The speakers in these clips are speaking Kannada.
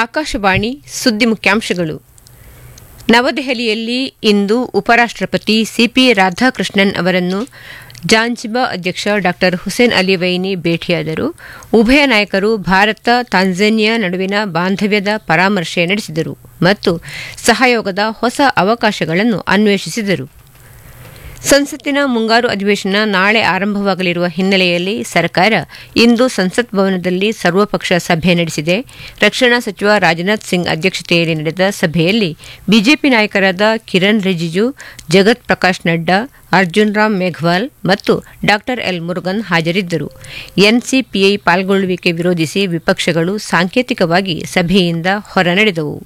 ಆಕಾಶವಾಣಿ ಸುದ್ದಿ ಮುಖ್ಯಾಂಶಗಳು ನವದೆಹಲಿಯಲ್ಲಿ ಇಂದು ಉಪರಾಷ್ಟಪತಿ ಸಿಪಿ ರಾಧಾಕೃಷ್ಣನ್ ಅವರನ್ನು ಜಾಂಜಿಬಾ ಅಧ್ಯಕ್ಷ ಡಾ ಹುಸೇನ್ ಅಲಿ ವೈನಿ ಭೇಟಿಯಾದರು ಉಭಯ ನಾಯಕರು ಭಾರತ ತಾಂಜೇನಿಯಾ ನಡುವಿನ ಬಾಂಧವ್ಯದ ಪರಾಮರ್ಶೆ ನಡೆಸಿದರು ಮತ್ತು ಸಹಯೋಗದ ಹೊಸ ಅವಕಾಶಗಳನ್ನು ಅನ್ವೇಷಿಸಿದರು ಸಂಸತ್ತಿನ ಮುಂಗಾರು ಅಧಿವೇಶನ ನಾಳೆ ಆರಂಭವಾಗಲಿರುವ ಹಿನ್ನೆಲೆಯಲ್ಲಿ ಸರ್ಕಾರ ಇಂದು ಸಂಸತ್ ಭವನದಲ್ಲಿ ಸರ್ವಪಕ್ಷ ಸಭೆ ನಡೆಸಿದೆ ರಕ್ಷಣಾ ಸಚಿವ ರಾಜನಾಥ್ ಸಿಂಗ್ ಅಧ್ಯಕ್ಷತೆಯಲ್ಲಿ ನಡೆದ ಸಭೆಯಲ್ಲಿ ಬಿಜೆಪಿ ನಾಯಕರಾದ ಕಿರಣ್ ರಿಜಿಜು ಜಗತ್ ಪ್ರಕಾಶ್ ನಡ್ಡಾ ಅರ್ಜುನ್ ರಾಮ್ ಮೇಘವಾಲ್ ಮತ್ತು ಡಾ ಎಲ್ ಮುರುಗನ್ ಹಾಜರಿದ್ದರು ಎನ್ಸಿಪಿಐ ಪಾಲ್ಗೊಳ್ಳುವಿಕೆ ವಿರೋಧಿಸಿ ವಿಪಕ್ಷಗಳು ಸಾಂಕೇತಿಕವಾಗಿ ಸಭೆಯಿಂದ ಹೊರನಡೆದವು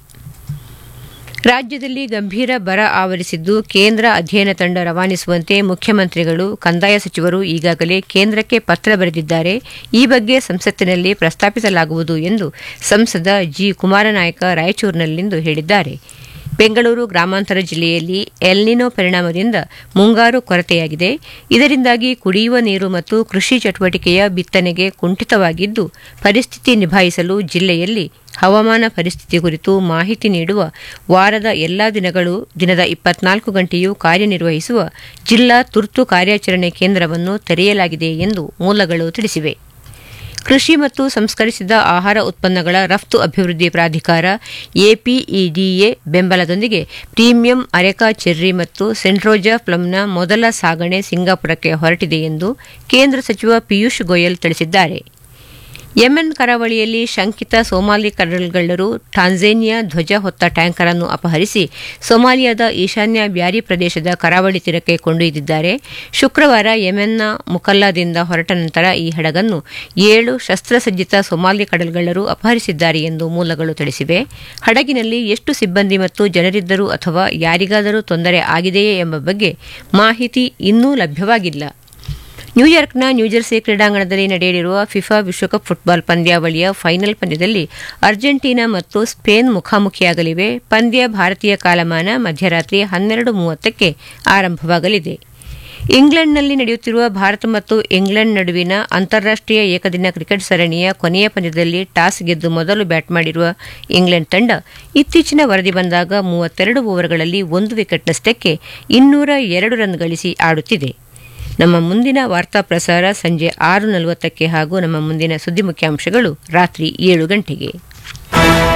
ರಾಜ್ಯದಲ್ಲಿ ಗಂಭೀರ ಬರ ಆವರಿಸಿದ್ದು ಕೇಂದ್ರ ಅಧ್ಯಯನ ತಂಡ ರವಾನಿಸುವಂತೆ ಮುಖ್ಯಮಂತ್ರಿಗಳು ಕಂದಾಯ ಸಚಿವರು ಈಗಾಗಲೇ ಕೇಂದ್ರಕ್ಕೆ ಪತ್ರ ಬರೆದಿದ್ದಾರೆ ಈ ಬಗ್ಗೆ ಸಂಸತ್ತಿನಲ್ಲಿ ಪ್ರಸ್ತಾಪಿಸಲಾಗುವುದು ಎಂದು ಸಂಸದ ಜಿ ಕುಮಾರನಾಯಕ ರಾಯಚೂರಿನಲ್ಲಿಂದು ಹೇಳಿದ್ದಾರೆ ಬೆಂಗಳೂರು ಗ್ರಾಮಾಂತರ ಜಿಲ್ಲೆಯಲ್ಲಿ ಎಲ್ನಿನೋ ಪರಿಣಾಮದಿಂದ ಮುಂಗಾರು ಕೊರತೆಯಾಗಿದೆ ಇದರಿಂದಾಗಿ ಕುಡಿಯುವ ನೀರು ಮತ್ತು ಕೃಷಿ ಚಟುವಟಿಕೆಯ ಬಿತ್ತನೆಗೆ ಕುಂಠಿತವಾಗಿದ್ದು ಪರಿಸ್ಥಿತಿ ನಿಭಾಯಿಸಲು ಜಿಲ್ಲೆಯಲ್ಲಿ ಹವಾಮಾನ ಪರಿಸ್ಥಿತಿ ಕುರಿತು ಮಾಹಿತಿ ನೀಡುವ ವಾರದ ಎಲ್ಲಾ ದಿನಗಳು ದಿನದ ಇಪ್ಪತ್ನಾಲ್ಕು ಗಂಟೆಯೂ ಕಾರ್ಯನಿರ್ವಹಿಸುವ ಜಿಲ್ಲಾ ತುರ್ತು ಕಾರ್ಯಾಚರಣೆ ಕೇಂದ್ರವನ್ನು ತೆರೆಯಲಾಗಿದೆ ಎಂದು ಮೂಲಗಳು ತಿಳಿಸಿವೆ ಕೃಷಿ ಮತ್ತು ಸಂಸ್ಕರಿಸಿದ ಆಹಾರ ಉತ್ಪನ್ನಗಳ ರಫ್ತು ಅಭಿವೃದ್ಧಿ ಪ್ರಾಧಿಕಾರ ಎಪಿಇಡಿಎ ಬೆಂಬಲದೊಂದಿಗೆ ಪ್ರೀಮಿಯಂ ಅರೆಕಾ ಚೆರ್ರಿ ಮತ್ತು ಸೆಂಟ್ರೋಜಾ ಪ್ಲಮ್ನ ಮೊದಲ ಸಾಗಣೆ ಸಿಂಗಾಪುರಕ್ಕೆ ಹೊರಟಿದೆ ಎಂದು ಕೇಂದ್ರ ಸಚಿವ ಪಿಯೂಷ್ ಗೋಯಲ್ ತಿಳಿಸಿದ್ದಾರೆ ಯೆಮೆನ್ ಕರಾವಳಿಯಲ್ಲಿ ಶಂಕಿತ ಸೊಮಾಲಿ ಕಡಲ್ಗಳ್ಳರು ಟಾಂಜೇನಿಯಾ ಧ್ವಜ ಹೊತ್ತ ಟ್ಯಾಂಕರ್ ಅನ್ನು ಅಪಹರಿಸಿ ಸೊಮಾಲಿಯಾದ ಈಶಾನ್ಯ ಬ್ಯಾರಿ ಪ್ರದೇಶದ ಕರಾವಳಿ ತೀರಕ್ಕೆ ಕೊಂಡೊಯ್ದಿದ್ದಾರೆ ಶುಕ್ರವಾರ ಯೆಮೆನ್ನ ಮುಕಲ್ಲಾದಿಂದ ಹೊರಟ ನಂತರ ಈ ಹಡಗನ್ನು ಏಳು ಶಸ್ತ್ರಸಜ್ಜಿತ ಸೊಮಾಲಿ ಕಡಲ್ಗಳ್ಳರು ಅಪಹರಿಸಿದ್ದಾರೆ ಎಂದು ಮೂಲಗಳು ತಿಳಿಸಿವೆ ಹಡಗಿನಲ್ಲಿ ಎಷ್ಟು ಸಿಬ್ಬಂದಿ ಮತ್ತು ಜನರಿದ್ದರು ಅಥವಾ ಯಾರಿಗಾದರೂ ತೊಂದರೆ ಆಗಿದೆಯೇ ಎಂಬ ಬಗ್ಗೆ ಮಾಹಿತಿ ಇನ್ನೂ ಲಭ್ಯವಾಗಿಲ್ಲ ನ್ಯೂಯಾರ್ಕ್ನ ನ್ಯೂಜೆರ್ಸಿ ಕ್ರೀಡಾಂಗಣದಲ್ಲಿ ನಡೆಯಲಿರುವ ಫಿಫಾ ವಿಶ್ವಕಪ್ ಫುಟ್ಬಾಲ್ ಪಂದ್ಯಾವಳಿಯ ಫೈನಲ್ ಪಂದ್ಯದಲ್ಲಿ ಅರ್ಜೆಂಟೀನಾ ಮತ್ತು ಸ್ಪೇನ್ ಮುಖಾಮುಖಿಯಾಗಲಿವೆ ಪಂದ್ಯ ಭಾರತೀಯ ಕಾಲಮಾನ ಮಧ್ಯರಾತ್ರಿ ಹನ್ನೆರಡು ಮೂವತ್ತಕ್ಕೆ ಆರಂಭವಾಗಲಿದೆ ಇಂಗ್ಲೆಂಡ್ನಲ್ಲಿ ನಡೆಯುತ್ತಿರುವ ಭಾರತ ಮತ್ತು ಇಂಗ್ಲೆಂಡ್ ನಡುವಿನ ಅಂತಾರಾಷ್ಟೀಯ ಏಕದಿನ ಕ್ರಿಕೆಟ್ ಸರಣಿಯ ಕೊನೆಯ ಪಂದ್ಯದಲ್ಲಿ ಟಾಸ್ ಗೆದ್ದು ಮೊದಲು ಬ್ಯಾಟ್ ಮಾಡಿರುವ ಇಂಗ್ಲೆಂಡ್ ತಂಡ ಇತ್ತೀಚಿನ ವರದಿ ಬಂದಾಗ ಮೂವತ್ತೆರಡು ಓವರ್ಗಳಲ್ಲಿ ಒಂದು ವಿಕೆಟ್ ನಷ್ಟಕ್ಕೆ ಇನ್ನೂರ ಎರಡು ರನ್ ಗಳಿಸಿ ಆಡುತ್ತಿದೆ ನಮ್ಮ ಮುಂದಿನ ವಾರ್ತಾ ಪ್ರಸಾರ ಸಂಜೆ ಆರು ನಲವತ್ತಕ್ಕೆ ಹಾಗೂ ನಮ್ಮ ಮುಂದಿನ ಸುದ್ದಿ ಮುಖ್ಯಾಂಶಗಳು ರಾತ್ರಿ ಏಳು ಗಂಟೆಗೆ